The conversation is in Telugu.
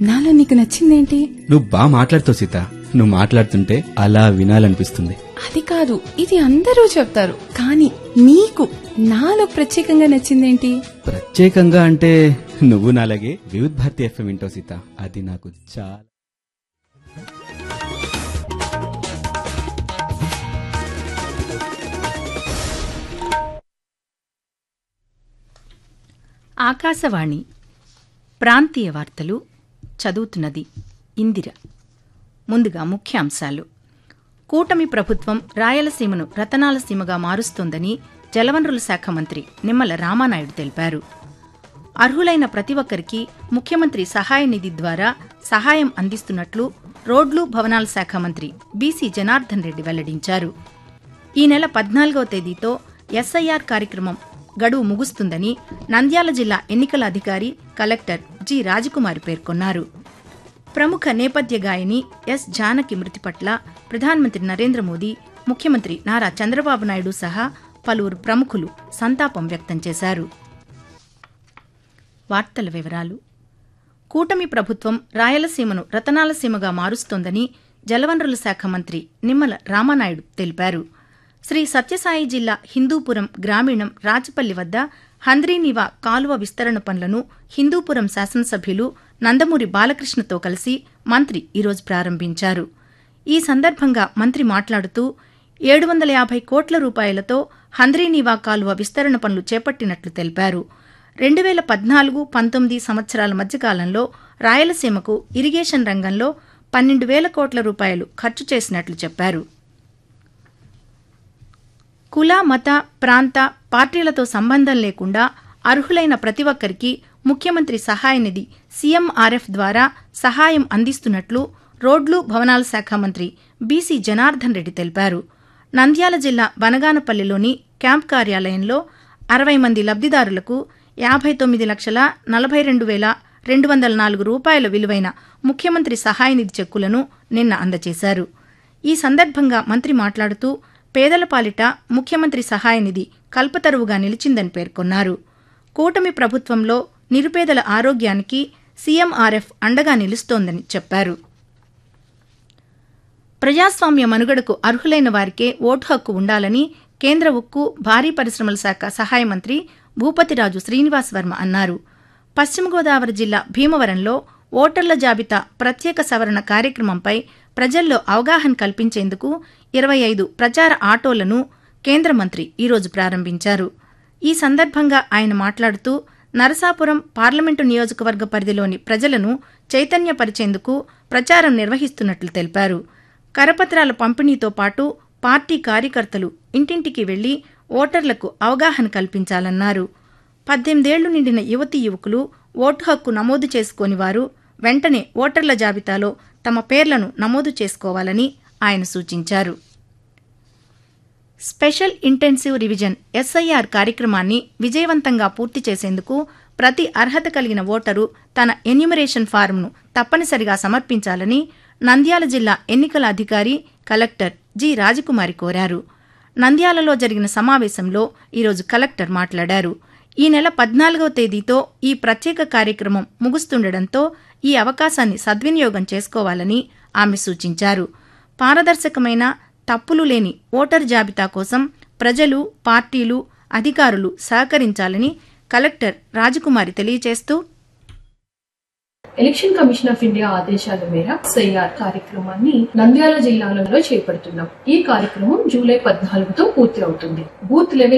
నాలో నీకు నచ్చిందేంటి నువ్వు బాగా మాట్లాడుతావు సీత నువ్వు మాట్లాడుతుంటే అలా వినాలనిపిస్తుంది అది కాదు ఇది అందరూ చెప్తారు కానీ నీకు నాలో ప్రత్యేకంగా నచ్చిందేంటి ప్రత్యేకంగా అంటే నువ్వు నాలాగే వివిధ్ భారతి ఎఫ్ఎం వింటావు సీత అది నాకు చాలా ఆకాశవాణి ప్రాంతీయ వార్తలు చదువుతున్నది ఇందిర ముందుగా ముఖ్యాంశాలు కూటమి ప్రభుత్వం రాయలసీమను రతనాల సీమగా మారుస్తోందని జలవనరుల శాఖ మంత్రి నిమ్మల రామానాయుడు తెలిపారు అర్హులైన ప్రతి ఒక్కరికి ముఖ్యమంత్రి సహాయ నిధి ద్వారా సహాయం అందిస్తున్నట్లు రోడ్లు భవనాల శాఖ మంత్రి బీసీ జనార్దన్ రెడ్డి వెల్లడించారు ఈ నెల పద్నాలుగవ తేదీతో ఎస్ఐఆర్ కార్యక్రమం గడువు ముగుస్తుందని నంద్యాల జిల్లా ఎన్నికల అధికారి కలెక్టర్ జి రాజకుమారి పేర్కొన్నారు ప్రముఖ నేపథ్య గాయని ఎస్ జానకి మృతి పట్ల ప్రధానమంత్రి నరేంద్ర మోదీ ముఖ్యమంత్రి నారా చంద్రబాబు నాయుడు సహా పలువురు ప్రముఖులు సంతాపం వ్యక్తం చేశారు వార్తల వివరాలు కూటమి ప్రభుత్వం రాయలసీమను రతనాల సీమగా మారుస్తోందని జలవనరుల శాఖ మంత్రి నిమ్మల రామానాయుడు తెలిపారు శ్రీ సత్యసాయి జిల్లా హిందూపురం గ్రామీణం రాజపల్లి వద్ద హంద్రీనివా కాలువ విస్తరణ పనులను హిందూపురం శాసనసభ్యులు నందమూరి బాలకృష్ణతో కలిసి మంత్రి ఈరోజు ప్రారంభించారు ఈ సందర్భంగా మంత్రి మాట్లాడుతూ ఏడు వందల యాభై కోట్ల రూపాయలతో హంద్రీనివా కాలువ విస్తరణ పనులు చేపట్టినట్లు తెలిపారు రెండు వేల పద్నాలుగు పంతొమ్మిది సంవత్సరాల మధ్యకాలంలో రాయలసీమకు ఇరిగేషన్ రంగంలో పన్నెండు వేల కోట్ల రూపాయలు ఖర్చు చేసినట్లు చెప్పారు కుల మత ప్రాంత పార్టీలతో సంబంధం లేకుండా అర్హులైన ప్రతి ఒక్కరికి ముఖ్యమంత్రి సహాయ నిధి సీఎంఆర్ఎఫ్ ద్వారా సహాయం అందిస్తున్నట్లు రోడ్లు భవనాల శాఖ మంత్రి బీసీ జనార్దన్ రెడ్డి తెలిపారు నంద్యాల జిల్లా బనగానపల్లిలోని క్యాంప్ కార్యాలయంలో అరవై మంది లబ్దిదారులకు యాభై తొమ్మిది లక్షల నలభై రెండు వేల రెండు వందల నాలుగు రూపాయల విలువైన ముఖ్యమంత్రి సహాయ నిధి చెక్కులను నిన్న అందజేశారు ఈ సందర్భంగా మంత్రి మాట్లాడుతూ పేదల పాలిట ముఖ్యమంత్రి సహాయ నిధి కల్పతరువుగా నిలిచిందని పేర్కొన్నారు కూటమి ప్రభుత్వంలో నిరుపేదల ఆరోగ్యానికి సీఎంఆర్ఎఫ్ అండగా నిలుస్తోందని చెప్పారు ప్రజాస్వామ్య మనుగడకు అర్హులైన వారికే ఓటు హక్కు ఉండాలని కేంద్ర ఉక్కు భారీ పరిశ్రమల శాఖ సహాయ మంత్రి భూపతిరాజు శ్రీనివాస్ వర్మ అన్నారు పశ్చిమ గోదావరి జిల్లా భీమవరంలో ఓటర్ల జాబితా ప్రత్యేక సవరణ కార్యక్రమంపై ప్రజల్లో అవగాహన కల్పించేందుకు ఇరవై ఐదు ప్రచార ఆటోలను కేంద్ర మంత్రి ఈరోజు ప్రారంభించారు ఈ సందర్భంగా ఆయన మాట్లాడుతూ నరసాపురం పార్లమెంటు నియోజకవర్గ పరిధిలోని ప్రజలను చైతన్యపరిచేందుకు ప్రచారం నిర్వహిస్తున్నట్లు తెలిపారు కరపత్రాల పంపిణీతో పాటు పార్టీ కార్యకర్తలు ఇంటింటికి వెళ్లి ఓటర్లకు అవగాహన కల్పించాలన్నారు పద్దెనిమిదేళ్లు నిండిన యువతీ యువకులు ఓటు హక్కు నమోదు చేసుకోని వారు వెంటనే ఓటర్ల జాబితాలో తమ పేర్లను నమోదు చేసుకోవాలని ఆయన సూచించారు స్పెషల్ ఇంటెన్సివ్ రివిజన్ ఎస్ఐఆర్ కార్యక్రమాన్ని విజయవంతంగా పూర్తి చేసేందుకు ప్రతి అర్హత కలిగిన ఓటరు తన ఎన్యూమరేషన్ ఫారంను తప్పనిసరిగా సమర్పించాలని నంద్యాల జిల్లా ఎన్నికల అధికారి కలెక్టర్ జి రాజకుమారి కోరారు నంద్యాలలో జరిగిన సమావేశంలో ఈరోజు కలెక్టర్ మాట్లాడారు ఈ నెల పద్నాలుగవ తేదీతో ఈ ప్రత్యేక కార్యక్రమం ముగుస్తుండటంతో ఈ అవకాశాన్ని సద్వినియోగం చేసుకోవాలని ఆమె సూచించారు పారదర్శకమైన తప్పులు లేని ఓటర్ జాబితా కోసం ప్రజలు పార్టీలు అధికారులు సహకరించాలని కలెక్టర్ రాజకుమారి తెలియజేస్తూ ఎలక్షన్ కమిషన్ ఆఫ్ ఇండియా ఆదేశాల మేర సైఆర్ కార్యక్రమాన్ని నంద్యాల జిల్లాలలో చేపడుతున్నాం ఈ కార్యక్రమం జూలై పద్నాలుగుతో పూర్తి అవుతుంది బూత్ లెవెల్